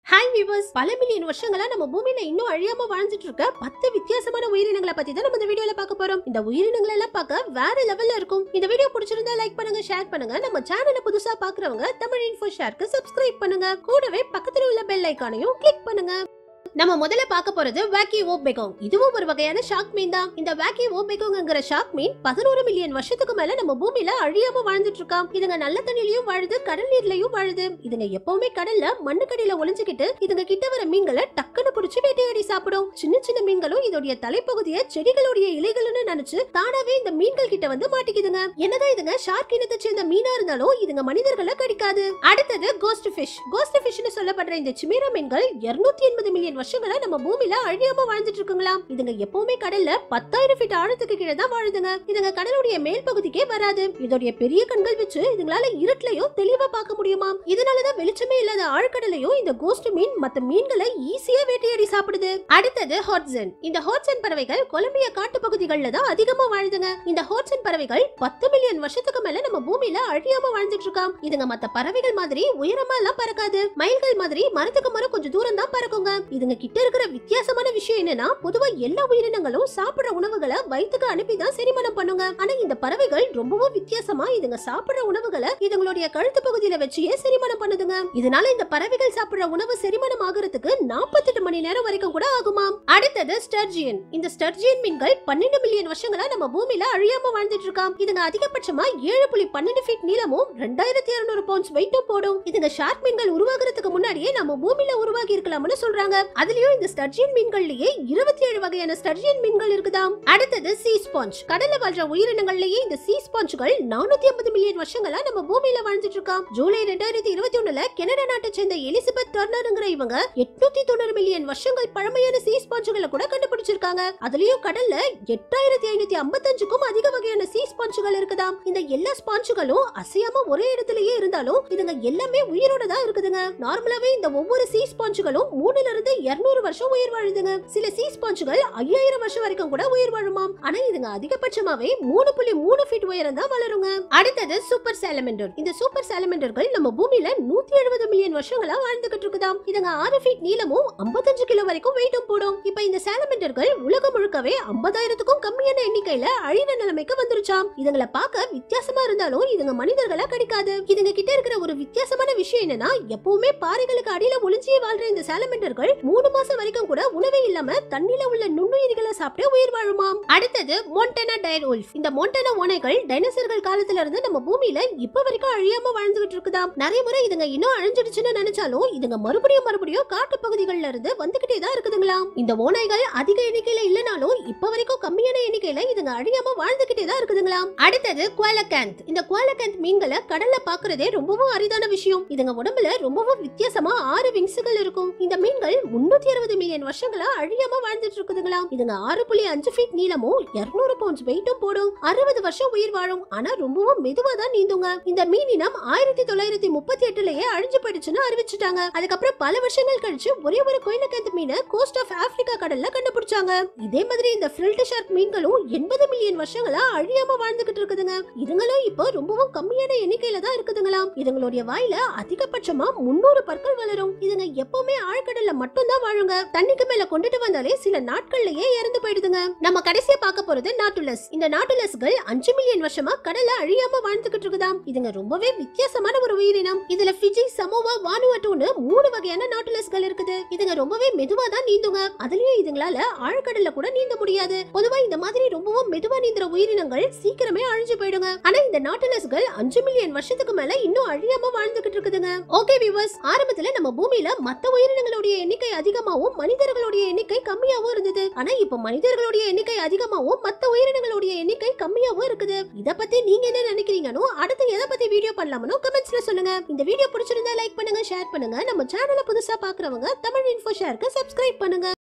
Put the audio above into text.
hi viewers பல million வருஷங்களா நம்ம பூமியில இன்னும் அழியாம வாழ்ந்துட்டு இருக்க பத்து வித்தியாசமான உயிரினங்களை பத்தி தான் நம்ம இந்த வீடியோல பார்க்க போறோம் இந்த உயிரினங்களை எல்லாம் பார்க்க வேற லெவல்ல இருக்கும் இந்த வீடியோ பிடிச்சிருந்தா லைக் பண்ணுங்க ஷேர் பண்ணுங்க நம்ம சேனலை புதுசா பாக்குறவங்க தமிழ் இன்ஃபோ ஷேருக்கு சப்ஸ்கிரைப் பண்ணுங்க கூடவே பக்கத்துல உள்ள பெல் ஐகானையும் கிளிக் பண்ணுங்க நம்ம முதல்ல பார்க்க போறது வாக்கி ஓபெகோங் இதுவும் ஒரு வகையான ஷாக் மீன் தான் இந்த வாக்கி ஓபெகோங்கிற ஷாக் மீன் பதினோரு மில்லியன் வருஷத்துக்கு மேல நம்ம பூமியில அழியாம வாழ்ந்துட்டு இருக்காம் இதுங்க நல்ல தண்ணிலையும் வாழுது கடல் நீர்லயும் வாழுது இதுங்க எப்பவுமே கடல்ல மண்ணுக்கடியில ஒளிஞ்சுக்கிட்டு இதுங்க கிட்ட வர மீன்களை டக்குன்னு புடிச்சு வேட்டையாடி சாப்பிடும் சின்ன சின்ன மீன்களும் இதோடைய தலைப்பகுதியை செடிகளுடைய இலைகள்னு நினைச்சு தானாவே இந்த மீன்கள் கிட்ட வந்து மாட்டிக்குதுங்க என்னதான் இதுங்க ஷார்க் இனத்தை சேர்ந்த மீனா இருந்தாலும் இதுங்க மனிதர்களை கடிக்காது அடுத்தது கோஸ்ட் ஃபிஷ் கோஸ்ட் ஃபிஷ்னு சொல்லப்படுற இந்த சிமேரா மீன்கள் 280 எண்பது மில்லியன் வருஷங்களா நம்ம பூமியில அழியாம வாழ்ந்துட்டு இருக்குங்களாம் இதுங்க எப்பவுமே கடல்ல பத்தாயிரம் ஃபீட் ஆழத்துக்கு கீழே தான் வாழுதுங்க இதுங்க கடலுடைய மேல் பகுதிக்கே வராது இதோடைய பெரிய கண்கள் வச்சு இதுங்களால இருட்டுலயும் தெளிவா பார்க்க முடியுமாம் இதனாலதான் வெளிச்சமே இல்லாத ஆழ்கடலையும் இந்த கோஸ்ட் மீன் மத்த மீன்களை ஈஸியா வேட்டையாடி சாப்பிடுது அடுத்தது ஹாட்சன் இந்த ஹாட்சன் பறவைகள் கொலம்பியா காட்டு பகுதிகளில் தான் அதிகமா வாழுதுங்க இந்த ஹாட்சன் பறவைகள் பத்து மில்லியன் வருஷத்துக்கு மேல நம்ம பூமியில அழியாம வாழ்ந்துட்டு இருக்காம் இதுங்க மத்த பறவைகள் மாதிரி உயரமா எல்லாம் பறக்காது மயில்கள் மாதிரி மரத்துக்கு மரம் கொஞ்சம் தூரம் தான் பறக்குங்க இதுங்க கிட்ட இருக்கிற வித்தியாசமான விஷயம் என்னன்னா பொதுவா எல்லா உயிரினங்களும் சாப்பிடுற உணவுகளை வயிற்றுக்கு அனுப்பி தான் செரிமானம் பண்ணுங்க ஆனா இந்த பறவைகள் ரொம்பவும் வித்தியாசமா இதுங்க சாப்பிடுற உணவுகளை இதுங்களுடைய கழுத்து பகுதியில வச்சே செரிமானம் பண்ணுதுங்க இதனால இந்த பறவைகள் சாப்பிடுற உணவு செரிமானம் ஆகுறதுக்கு 48 மணி நேரம் வரைக்கும் கூட ஆகுமாம் அடுத்தது ஸ்டர்ஜியன் இந்த ஸ்டர்ஜியன் மீன்கள் பன்னெண்டு மில்லியன் வருஷங்களா நம்ம பூமியில அழியாம வாழ்ந்துட்டு இருக்காம் இதுங்க அதிகபட்சமா ஏழு புள்ளி பன்னெண்டு ஃபீட் நீளமும் ரெண்டாயிரத்தி இருநூறு பவுண்ட்ஸ் வெயிட்டும் போடும் இதுங்க ஷார்க் மீன்கள் உருவாகிறதுக்கு முன்னாடியே நம்ம பூமியில உருவாகி இருக்கலாம்னு சொல்றாங்க அதுலயும் இந்த ஸ்டர்ஜியன் மீன்கள்லயே இருபத்தி ஏழு வகையான ஸ்டர்ஜியன் மீன்கள் இருக்குதாம் அடுத்தது சீ ஸ்பாஞ்ச் கடல்ல வாழ்ற உயிரினங்கள்லயே இந்த சீ ஸ்பாஞ்சுகள் நானூத்தி ஐம்பது மில்லியன் வருஷங்களா நம்ம பூமியில வாழ்ந்துட்டு இருக்காம் ஜூலை ரெண்டாயிரத்தி இருபத்தி ஒண்ணுல கனடா நாட்டை சேர்ந்த எலிசபெத் டர்னருங்கிற இவங்க எட்நூத்தி தொண்ணூறு மில்லியன் வருஷங்கள் பழமையான சீ ஸ்பாஞ்சுகளை கூட கண்டுபிடிச்சிருக்காங்க அதுலயும் கடல்ல எட்டாயிரத்தி ஐநூத்தி ஐம்பத்தஞ்சுக்கும் அதிக வகையான சீ ஸ்பாஞ்சுகள் இருக்குதாம் இந்த எல்லா ஸ்பாஞ்சுகளும் அசையாம ஒரே இடத்துலயே இருந்தாலும் இதுங்க எல்லாமே உயிரோட தான் இருக்குதுங்க நார்மலாவே இந்த ஒவ்வொரு சீ ஸ்பாஞ்சுகளும் மூணுல இருந்து இருநூறு வருஷம் உயிர் வாழுதுங்க சில சீ ஸ்பாஞ்சுகள் ஐயாயிரம் வருஷம் வரைக்கும் கூட உயிர் வாழுமாம் ஆனா இதுங்க அதிகபட்சமாவே மூணு புள்ளி மூணு ஃபீட் உயரம் தான் வளருங்க அடுத்தது சூப்பர் சாலமெண்டர் இந்த சூப்பர் சாலமெண்டர்கள் நம்ம பூமியில நூத்தி எழுபது மில்லியன் வருஷங்களா வாழ்ந்துகிட்டு இருக்குதாம் இதுங்க ஆறு ஃபீட் நீளமும் 55 கிலோ வரைக்கும் வெயிட்டும் போடும் இப்ப இந்த சாலமெண்டர்கள் உலகம் முழுக்கவே ஐம்பதாயிரத்துக்கும் கம்மியான எண்ணிக்கையில அழின நிலைமைக்கு வந்துருச்சாம் இதுங்களை பார்க்க வித்தியாசமா இருந்தாலும் இதுங்க மனிதர்களை கடிக்காது இதுங்க கிட்ட இருக்கிற ஒரு வித்தியாசமான விஷயம் என்னன்னா எப்பவுமே பாறைகளுக்கு அடியில ஒளிஞ்சியே வாழ்ற இந்த சாலமெண்டர்கள் மூணு மாசம் வரைக்கும் கூட உணவே இல்லாம தண்ணில உள்ள நுண்ணுயிரிகளை சாப்பிட்டு உயிர் வாழுமாம் அடுத்தது மோண்டனா டயர் உல்ஃப் இந்த மோண்டனா ஓனைகள் டைனோசர்கள் காலத்துல இருந்து நம்ம பூமியில இப்ப வரைக்கும் அழியாம வாழ்ந்துகிட்டு இருக்குதாம் நிறைய முறை இதுங்க இன்னும் அழிஞ்சிடுச்சுன்னு நினைச்சாலும் இதுங்க மறுபடியும் மறுபடியும் காட்டு பகுதிகள்ல இருந்து வந்துகிட்டே தான் இருக்குதுங்களாம் இந்த ஓனைகள் அதிக எண்ணிக்கையில இல்லனாலும் இப்ப வரைக்கும் கம்மியான எண்ணிக்கையில இதுங்க அழியாம வாழ்ந்துகிட்டே தான் இருக்குதுங்களாம் அடுத்தது குவாலகேந்த் இந்த குவாலகேந்த் மீன்களை கடல்ல பாக்குறதே ரொம்பவும் அரிதான விஷயம் இதுங்க உடம்புல ரொம்பவும் வித்தியாசமா ஆறு விங்ஸுகள் இருக்கும் இந்த மீன்கள் முன்னூத்தி அறுபது மில்லியன் வருஷங்களா அழியாம வாழ்ந்துட்டு இருக்குதுங்களாம் இதுங்க ஆறு புள்ளி அஞ்சு ஃபீட் நீளமும் இருநூறு பவுண்ட்ஸ் வெயிட்டும் போடும் அறுபது வருஷம் உயிர் வாழும் ஆனா ரொம்பவும் மெதுவா தான் நீந்துங்க இந்த மீனினம் ஆயிரத்தி தொள்ளாயிரத்தி முப்பத்தி எட்டுலயே அழிஞ்சு போயிடுச்சுன்னு அறிவிச்சுட்டாங்க அதுக்கப்புறம் பல வருஷங்கள் கழிச்சு ஒரே ஒரு கோயிலக்கேந்த் மீனை கோஸ்ட் ஆஃப் ஆப்பிரிக்கா கடல்ல கண்டுபிடிச்சாங்க இதே மாதிரி இந்த ஃபில்ட் ஷார்க் மீன்களும் எண்பது மில்லியன் வருஷங்களா அழியாம வாழ்ந்துகிட்டு இருக்குதுங்க இதுங்களும் இப்போ ரொம்பவும் கம்மியான எண்ணிக்கையில தான் இருக்குதுங்களாம் இதுங்களுடைய வாயில அதிகபட்சமா முன்னூறு பற்கள் வளரும் இதுங்க எப்பவுமே ஆழ்கடல்ல மட்டும் தான் வாழுங்க தண்ணிக்கு மேல கொண்டுட்டு வந்தாலே சில நாட்கள்லயே இறந்து போயிடுதுங்க நம்ம கடைசியா பார்க்க போறது நாட்டுலஸ் இந்த நாட்டுலஸ்கள் அஞ்சு மில்லியன் வருஷமா கடல்ல அழியாம வாழ்ந்துகிட்டு இருக்குதாம் இதுங்க ரொம்பவே வித்தியாசமான ஒரு உயிரினம் இதுல ஃபிஜி சமோவா வானுவாட்டுன்னு மூணு வகையான நாட்டுலஸ்கள் இருக்குது இதுங்க ரொம்பவே மெதுவா தான் நீந்துங்க அதுலயும் இதுங்களால ஆழ்கடல்ல கூட நீந்த முடியாது பொதுவா இந்த மாதிரி ரொம்பவும் மெதுவா நீந்துற உயிரினங்கள் சீக்கிரமே அழிஞ்சு போயிடுங்க ஆனா இந்த நாட்டுலஸ்கள் அஞ்சு மில்லியன் வருஷத்துக்கு மேல இன்னும் அழியாம வாழ்ந்துகிட்டு இருக்குதுங்க ஓகே வியூவர்ஸ் ஆரம்பத்துல நம்ம பூமியில மத்த உயிரினங்களுடைய எண்ணிக்கை அதிகமாவும் மனிதர்களுடைய எண்ணிக்கை கம்மியாவும் இருந்தது ஆனா இப்ப மனிதர்களுடைய எண்ணிக்கை அதிகமாவும் மத்த உயிரினங்களுடைய எண்ணிக்கை கம்மியாவும் இருக்குது இத பத்தி நீங்க என்ன நினைக்கிறீங்கன்னு அடுத்து எதை பத்தி வீடியோ பண்ணலாம்னு கமெண்ட்ஸ்ல சொல்லுங்க இந்த வீடியோ பிடிச்சிருந்தா லைக் பண்ணுங்க ஷேர் பண்ணுங்க நம்ம சேனலை புதுசா பாக்குறவங்க தமிழ் இன்ஃபோ ஷேருக்கு சப்ஸ்கிரைப் பண்ணுங்க